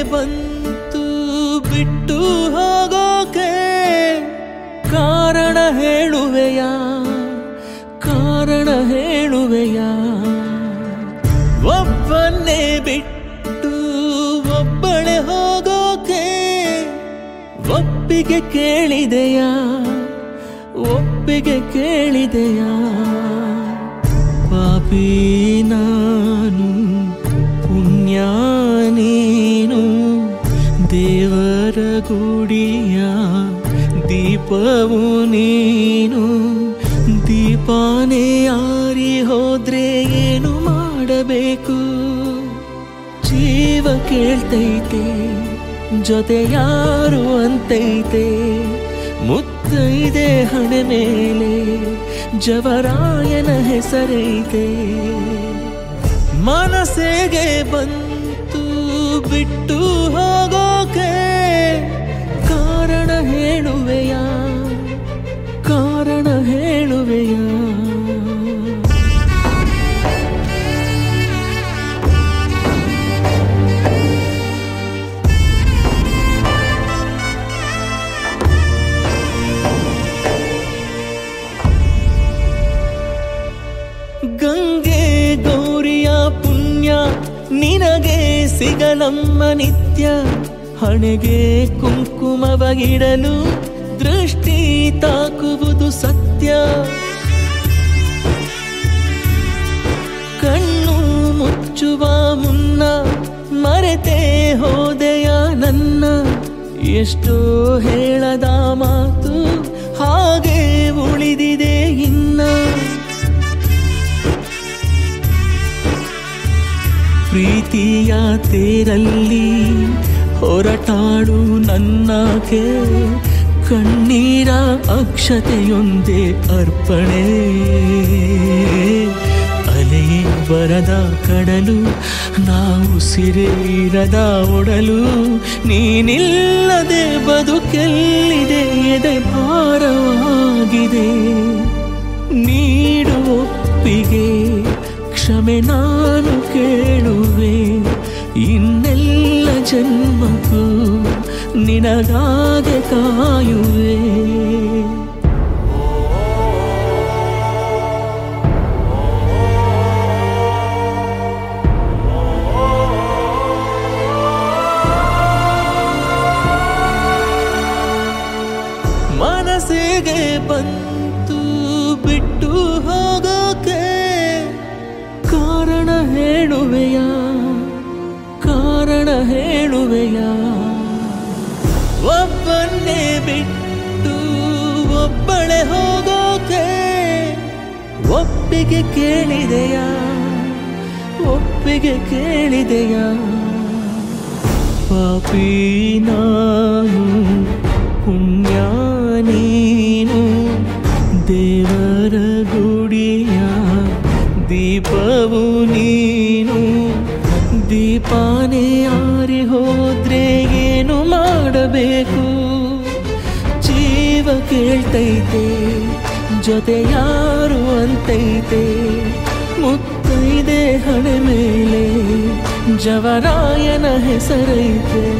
ಬಂತು ಬಿಟ್ಟು ಹೋಗೋಕೆ ಕಾರಣ ಹೇಳುವೆಯ ಕಾರಣ ಹೇಳುವೆಯ ಒಬ್ಬನ್ನೇ ಬಿಟ್ಟು ಒಬ್ಬಳೆ ಹೋಗೋಕೆ ಒಪ್ಪಿಗೆ ಕೇಳಿದೆಯಾ ಒಪ್ಪಿಗೆ ಕೇಳಿದೆಯಾ ಪಾಪಿ ನಾನು ಪುಣ್ಯ ನೀನು ದೇವರ ಗುಡಿಯ ದೀಪವು ನೀನು ದೀಪಾನೇ ಆರಿ ಹೋದ್ರೆ ಏನು ಮಾಡಬೇಕು ಜೀವ ಕೇಳ್ತೈತೆ ಜೊತೆ ಯಾರು ಅಂತೈತೆ ಮುತ್ತೈದೆ ಹಣೆ ಮೇಲೆ ಜವರಾಯನ ಹೆಸರೈತೆ ಮನಸ್ಸಿಗೆ ಬಂತು ಬಿಟ್ಟು ಹೋಗೋಕೆ ಕಾರಣ ಹೇಳುವೆಯ ಕಾರಣ ಹೇಳುವೆಯ ಗಂಗೆ ಗೌರಿಯ ಪುಣ್ಯ ನಿನಗೆ ಸಿಗಲಮ್ಮ ನಿತ್ಯ ಹಣೆಗೆ ಕುಂಕುಮವಗಿಡಲು ದೃಷ್ಟಿ ತಾಕುವುದು ಸತ್ಯ ಕಣ್ಣು ಮುಚ್ಚುವ ಮುನ್ನ ಮರೆತೆ ಹೋದೆಯ ನನ್ನ ಎಷ್ಟೋ ಹೇಳದ ಮಾತು ಹಾಗೆ ಉಳಿದಿದೆ ಇನ್ನ ಪ್ರೀತಿಯ ತೇರಲ್ಲಿ ಹೊರಟಾಡು ನನ್ನಕೆ ಕಣ್ಣೀರ ಅಕ್ಷತೆಯೊಂದೇ ಅರ್ಪಣೆ ಅಲೆಯೇ ಬರದ ಕಡಲು ನಾವು ಸಿರೇರದ ಒಡಲು ನೀನಿಲ್ಲದೆ ಬದುಕೆಲ್ಲಿದೆ ಎದೆ ಭಾರವಾಗಿದೆ ನೀಡು ಒಪ್ಪಿಗೆ ಕ್ಷಮೆ ನಾನು ಕೇಳುವೆ ಇನ್ನೆಲ್ಲ ಜನ್ಮಕ್ಕೂ ನಿನಗಾಗೆ ಕಾಯುವೆ ಮನಸ್ಸಿಗೆ ಬಂತು ಬಿಟ್ಟು ಹೋಗೋಕೆ ಕಾರಣ ಹೇಳುವೆಯ ಕಾರಣ ಹೇಳುವೆಯ ಒಬ್ಬನ್ನೇ ಬಿಟ್ಟು ಒಬ್ಬಳೆ ಹೋಗೋಕೆ ಒಪ್ಪಿಗೆ ಕೇಳಿದೆಯ ಒಪ್ಪಿಗೆ ಕೇಳಿದೆಯ ಪಾಪಿ ನಾನು ಪುಣ್ಯ ನೀನು ದೇವರ ಗುಡಿಯ ದೀಪವು ನೀನು ದೀಪಾನೇ ಆರಿ ಹೋದ್ರೆ ಏನು ಮಾಡಬೇಕು ಜೀವ ಕೇಳ್ತೈತೆ ಜೊತೆ ಯಾರು ಅಂತೈತೆ ಮುತ್ತೈದೆ ಹಣೆ ಮೇಲೆ ಜವರಾಯನ ಹೆಸರೈತೆ